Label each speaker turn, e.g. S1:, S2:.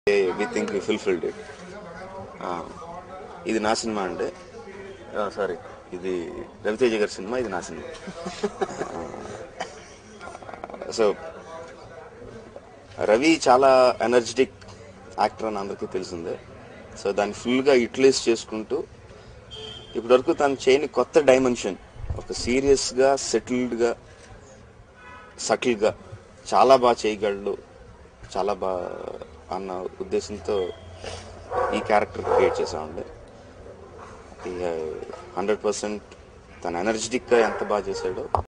S1: we think we fulfilled it ఇది నా cinema అండి సారీ ఇది రవితేజ గారి సినిమా ఇది నా సినిమా సో రవి చాలా ఎనర్జెటిక్ యాక్టర్ అని అందరికీ తెలిసిందే సో దాన్ని ఫుల్గా యూటిలైజ్ చేసుకుంటూ ఇప్పటివరకు తను చేయని కొత్త డైమెన్షన్ ఒక సీరియస్గా సెటిల్డ్గా సటిల్గా చాలా బాగా చేయగలడు చాలా బాగా అన్న ఉద్దేశంతో ఈ క్యారెక్టర్ క్రియేట్ చేసామండి హండ్రెడ్ పర్సెంట్ తన ఎనర్జెటిక్గా ఎంత బాగా చేశాడో